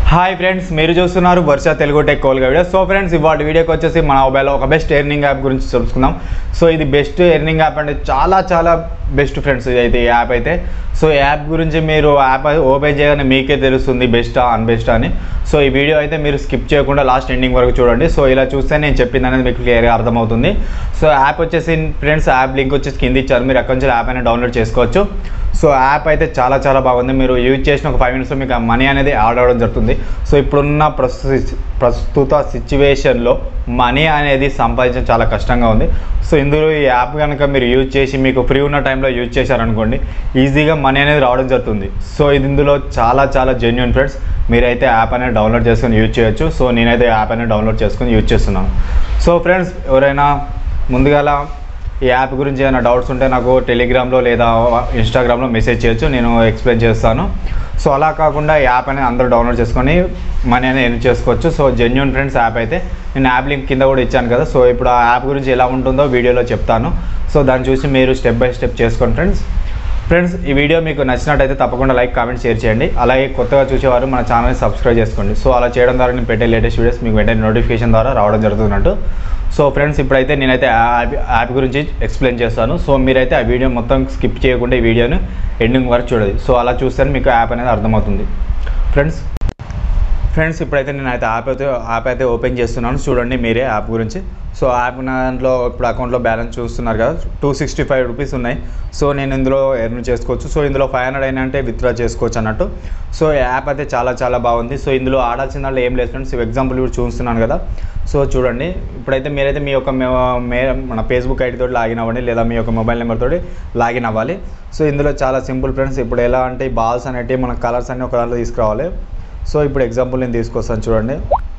hi friends మీరు చూస్తున్నారు Varsha Telugu tech కోల్గా వీడియో సో ఫ్రెండ్స్ ఇవాళ వీడియోకి వచ్చేసి మన మొబైల్లో ఒక బెస్ట్ ఎర్నింగ్ యాప్ గురించి తెలుసుకుందాం సో ఇది బెస్ట్ ఎర్నింగ్ యాప్ అంటే చాలా చాలా బెస్ట్ ఫ్రెండ్స్ ఇది అయితే ఈ యాప్ అయితే సో ఈ యాప్ గురించి మీరు యాప్ ఓపెన్ చేయగానే మీకే తెలుస్తుంది బెస్టా అన్బెస్ట్ అని సో ఈ వీడియో అయితే మీరు స్కిప్ చేయకుండా లాస్ట్ ఎండింగ్ వరకు చూడండి సో ఇలా చూస్తే నేను చెప్పింది అనేది మీకు క్లియర్గా అర్థమవుతుంది సో యాప్ వచ్చేసి ఫ్రెండ్స్ యాప్ లింక్ వచ్చేసి కింద ఇచ్చారు మీరు అక్కడి నుంచి యాప్ అయినా డౌన్లోడ్ చేసుకోవచ్చు సో యాప్ అయితే చాలా చాలా బాగుంది మీరు యూజ్ చేసిన ఒక ఫైవ్ మినిట్స్లో మీకు ఆ మనీ అనేది యాడ్ అవ్వడం జరుగుతుంది సో ఇప్పుడున్న ప్రస్తుత ప్రస్తుత సిచ్యువేషన్లో మనీ అనేది సంపాదించడం చాలా కష్టంగా ఉంది సో ఇందులో ఈ యాప్ కనుక మీరు యూజ్ చేసి మీకు ఫ్రీ ఉన్న టైంలో యూజ్ చేశారనుకోండి ఈజీగా మనీ అనేది రావడం జరుగుతుంది సో ఇది ఇందులో చాలా చాలా జెన్యున్ ఫ్రెండ్స్ మీరైతే యాప్ అనేది డౌన్లోడ్ చేసుకొని యూజ్ చేయొచ్చు సో నేనైతే యాప్ అనేది డౌన్లోడ్ చేసుకొని యూజ్ చేస్తున్నాను సో ఫ్రెండ్స్ ఎవరైనా ముందుగాల ఈ యాప్ గురించి ఏమైనా డౌట్స్ ఉంటే నాకు టెలిగ్రామ్లో లేదా ఇన్స్టాగ్రామ్లో మెసేజ్ చేయొచ్చు నేను ఎక్స్ప్లెయిన్ చేస్తాను సో అలా కాకుండా ఈ యాప్ అనేది అందరూ డౌన్లోడ్ చేసుకొని మనీ అనేది ఎర్న్ చేసుకోవచ్చు సో జెన్యున్ ఫ్రెండ్స్ యాప్ అయితే నేను యాప్ లింక్ కింద కూడా ఇచ్చాను కదా సో ఇప్పుడు ఆ యాప్ గురించి ఎలా ఉంటుందో వీడియోలో చెప్తాను సో దాన్ని చూసి మీరు స్టెప్ బై స్టెప్ చేసుకోండి ఫ్రెండ్స్ ఫ్రెండ్స్ ఈ వీడియో మీకు నచ్చినట్టయితే తప్పకుండా లైక్ కామెంట్ షేర్ చేయండి అలాగే కొత్తగా చూసేవారు మన ఛానల్ని సబ్స్క్రైబ్ చేసుకోండి సో అలా చేయడం ద్వారా నేను పెట్టే లేటెస్ట్ వీడియోస్ మీకు వెంటనే నోటిఫికేషన్ ద్వారా రావడం జరుగుతున్నట్టు సో ఫ్రెండ్స్ ఇప్పుడైతే నేనైతే యాప్ యాప్ గురించి ఎక్స్ప్లెయిన్ చేస్తాను సో మీరైతే ఆ వీడియో మొత్తం స్కిప్ చేయకుండా ఈ వీడియోని ఎండింగ్ వరకు చూడండి సో అలా చూస్తే మీకు యాప్ అనేది అర్థమవుతుంది ఫ్రెండ్స్ ఫ్రెండ్స్ ఇప్పుడైతే నేను అయితే యాప్ అయితే యాప్ అయితే ఓపెన్ చేస్తున్నాను చూడండి మీరే యాప్ గురించి సో యాప్ దాంట్లో ఇప్పుడు అకౌంట్లో బ్యాలెన్స్ చూస్తున్నారు కదా టూ సిక్స్టీ ఫైవ్ రూపీస్ ఉన్నాయి సో నేను ఇందులో ఎర్న్ చేసుకోవచ్చు సో ఇందులో ఫైవ్ హండ్రెడ్ అయినా అంటే విత్డ్రా చేసుకోవచ్చు అన్నట్టు సో ఈ యాప్ అయితే చాలా చాలా బాగుంది సో ఇందులో ఆడాల్సిన దాంట్లో ఏం లేదు ఫ్రెండ్స్ ఎగ్జాంపుల్ ఇప్పుడు చూస్తున్నాను కదా సో చూడండి ఇప్పుడైతే మీరైతే మీ యొక్క మే మే మన ఫేస్బుక్ ఐడి తోటి లాగిన్ అవ్వండి లేదా మీ యొక్క మొబైల్ నెంబర్ తోటి లాగిన్ అవ్వాలి సో ఇందులో చాలా సింపుల్ ఫ్రెండ్స్ ఇప్పుడు ఎలా అంటే ఈ బాల్స్ అనేటివి మన కలర్స్ అన్ని ఒక దాంట్లో తీసుకురావాలి సో ఇప్పుడు ఎగ్జాంపుల్ నేను తీసుకొస్తాను చూడండి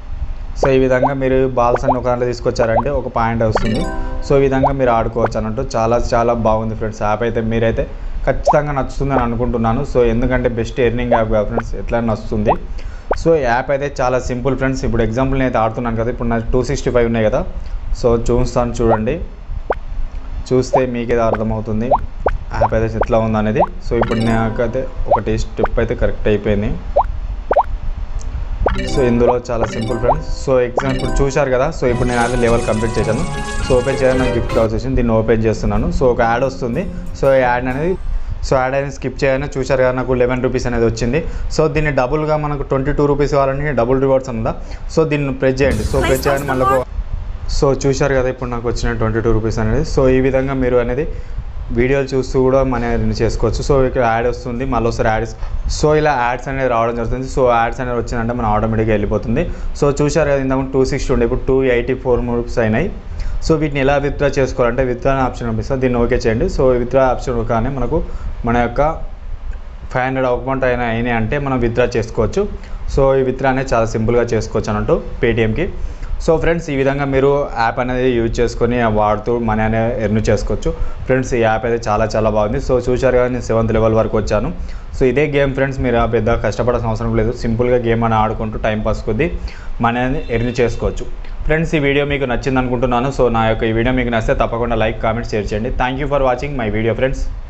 సో ఈ విధంగా మీరు బాల్స్ అన్ని ఒక దాంట్లో తీసుకొచ్చారంటే ఒక పాయింట్ వస్తుంది సో ఈ విధంగా మీరు ఆడుకోవచ్చు అన్నట్టు చాలా చాలా బాగుంది ఫ్రెండ్స్ యాప్ అయితే మీరైతే ఖచ్చితంగా నచ్చుతుందని అనుకుంటున్నాను సో ఎందుకంటే బెస్ట్ ఎర్నింగ్ యాప్ కాదు ఫ్రెండ్స్ ఎట్లా నచ్చుతుంది సో ఈ యాప్ అయితే చాలా సింపుల్ ఫ్రెండ్స్ ఇప్పుడు ఎగ్జాంపుల్ నేను అయితే ఆడుతున్నాను కదా ఇప్పుడు నా టూ సిక్స్టీ ఫైవ్ ఉన్నాయి కదా సో చూస్తాను చూడండి చూస్తే మీకేదో అర్థమవుతుంది యాప్ అయితే ఎట్లా ఉందనేది సో ఇప్పుడు నాకైతే ఒకటి స్టెప్ అయితే కరెక్ట్ అయిపోయింది సో ఇందులో చాలా సింపుల్ ఫ్రెండ్స్ సో ఎగ్జాంపుల్ చూశారు కదా సో ఇప్పుడు నేను అది లెవెల్ కంప్లీట్ చేశాను సో ఓపెన్ చేయడం నాకు గిఫ్ట్ కావాల్సి వచ్చింది దీన్ని ఓపెన్ చేస్తున్నాను సో ఒక యాడ్ వస్తుంది సో ఈ యాడ్ అనేది సో యాడ్ అనేది స్కిప్ చేయగానే చూశారు కదా నాకు లెవెన్ రూపీస్ అనేది వచ్చింది సో దీన్ని డబుల్గా మనకు ట్వంటీ టూ రూపీస్ కావాలని డబుల్ రివార్డ్స్ ఉందా సో దీన్ని ప్రెస్ చేయండి సో ప్రెస్ చేయండి మళ్ళీ సో చూశారు కదా ఇప్పుడు నాకు వచ్చిన ట్వంటీ టూ రూపీస్ అనేది సో ఈ విధంగా మీరు అనేది వీడియోలు చూస్తూ కూడా మన ఎర్న్ చేసుకోవచ్చు సో ఇక్కడ యాడ్ వస్తుంది మళ్ళీ ఒకసారి యాడ్స్ సో ఇలా యాడ్స్ అనేది రావడం జరుగుతుంది సో యాడ్స్ అనేది వచ్చిందంటే మనం ఆటోమేటిక్గా వెళ్ళిపోతుంది సో చూశారు కదా ఇంతకు టూ సిక్స్టీ ఉండే ఇప్పుడు టూ ఎయిటీ ఫోర్ రూపీస్ అయినాయి సో వీటిని ఎలా విత్డ్రా చేసుకోవాలంటే విత్డ్రా ఆప్షన్ పంపిస్తుంది దీన్ని ఓకే చేయండి సో విత్డ్రా ఆప్షన్ కానీ మనకు మన యొక్క ఫైవ్ హండ్రెడ్ అకౌంట్ అయినా అయినాయి అంటే మనం విత్డ్రా చేసుకోవచ్చు సో ఈ విత్డ్రా అనేది చాలా సింపుల్గా చేసుకోవచ్చు అన్నట్టు పేటిఎంకి సో ఫ్రెండ్స్ ఈ విధంగా మీరు యాప్ అనేది యూజ్ చేసుకొని వాడుతూ మనీ అనేది ఎర్న్ చేసుకోవచ్చు ఫ్రెండ్స్ ఈ యాప్ అయితే చాలా చాలా బాగుంది సో చూశారు కదా నేను సెవెంత్ లెవెల్ వరకు వచ్చాను సో ఇదే గేమ్ ఫ్రెండ్స్ మీరు పెద్ద కష్టపడాల్సిన అవసరం లేదు సింపుల్గా గేమ్ అని ఆడుకుంటూ టైం పాస్ కొద్దీ మనీ అనేది ఎర్న్ చేసుకోవచ్చు ఫ్రెండ్స్ ఈ వీడియో మీకు నచ్చింది అనుకుంటున్నాను సో నా యొక్క ఈ వీడియో మీకు నచ్చితే తప్పకుండా లైక్ కామెంట్ షేర్ చేయండి thank you for watching my video friends